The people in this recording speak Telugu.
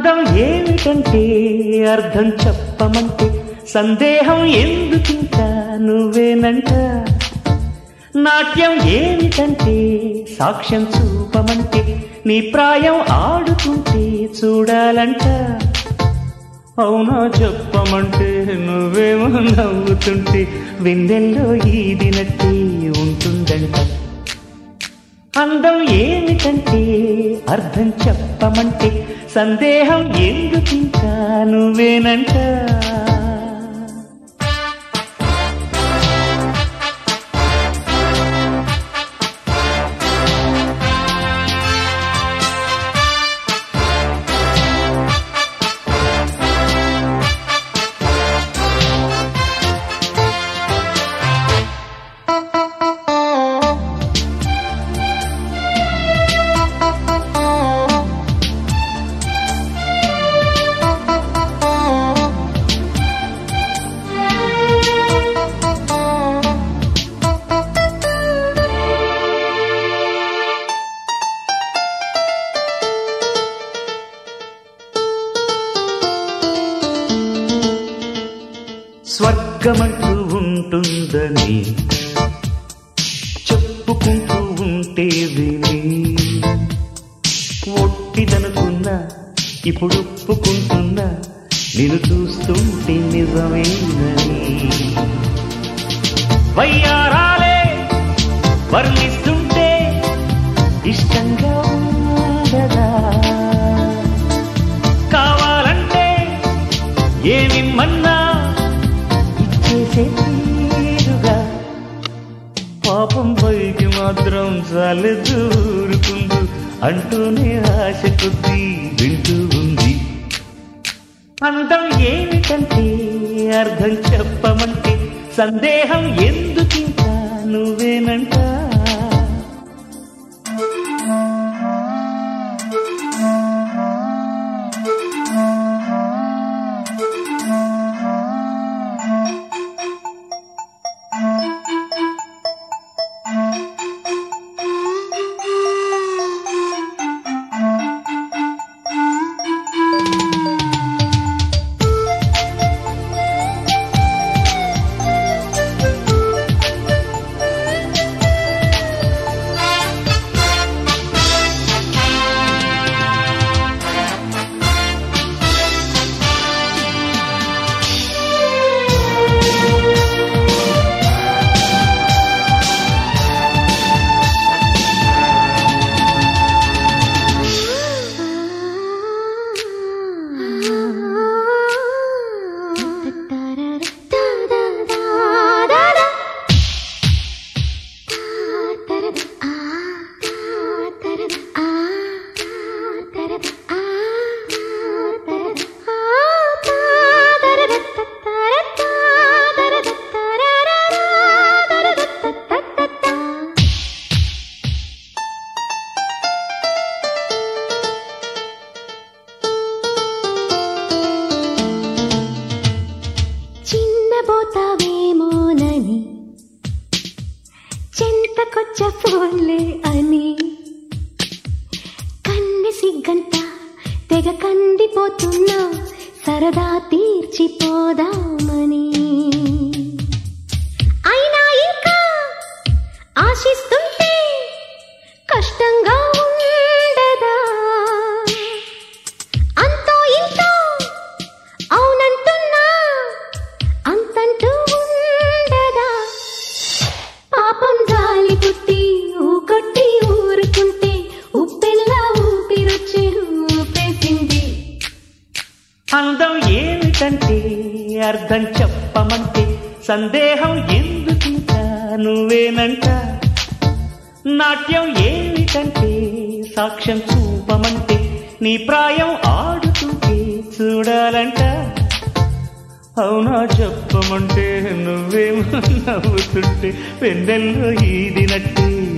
అందం ఏమిటంటే అర్థం చెప్పమంటే సందేహం ఎందుకింకా నువ్వేనంట నాట్యం ఏమిటంటే సాక్ష్యం చూపమంటే నీ ప్రాయం ఆడుతుంటే చూడాలంట అవునా చెప్పమంటే నువ్వేమో నవ్వుతుంటే వెన్నెల్లో ఈదినట్టే ఉంటుందంట అందం ఏమిటంటే అర్థం చెప్పమంటే సందేహం ఎందుకింకా నువ్వేనంట స్వర్గమంటూ ఉంటుందని చెప్పుకుంటూ ఉంటే విని ఒట్టిదనుకున్నా ఇప్పుడు ఒప్పుకుంటున్నా నేను చూస్తుంటే నిజమేనని వయ్యారాలే వర్ణిస్తుంటే ఇష్టంగా ఉండదా కావాలంటే ఏమిమ్మన్నా ఇచ్చేసే తీరుగా పాపం పైకి మాత్రం చాలెదూరుకుందు అంటూనే ఆశ కొద్దీ వింటూ ఉంది అందం ఏమిటంటే అర్థం చెప్పమంటే సందేహం ఎందుకింకా నువ్వేనంట చిన్నబోతావేమోనని చెంతకొచ్చ పోలే అని కన్నె సిగ్గంట తెగ కందిపోతున్నా సరదా తీర్చిపోదామని అయినా ఇంకా ఆశిస్తుంటే కష్టంగా ఉండదా అంతో ఇంతో అవునంటున్నా అంతంటూ ఉండదా పాపం జాలి పుట్టి ఊకొట్టి ఊరుకుంటే ఉప్పెల్లా ఊపిరొచ్చి ఊపేసింది అందం ఏమిటంటే అర్థం చెప్పమంటే సందేహం ఎందుకింకా నువ్వేనంట నాట్యం ఏమిటంటే సాక్ష్యం చూపమంటే నీ ప్రాయం ఆడుతుంటే చూడాలంట అవునా చెప్పమంటే నువ్వేమో నవ్వుతుంటే వెన్నెల్లో ఈదినట్టే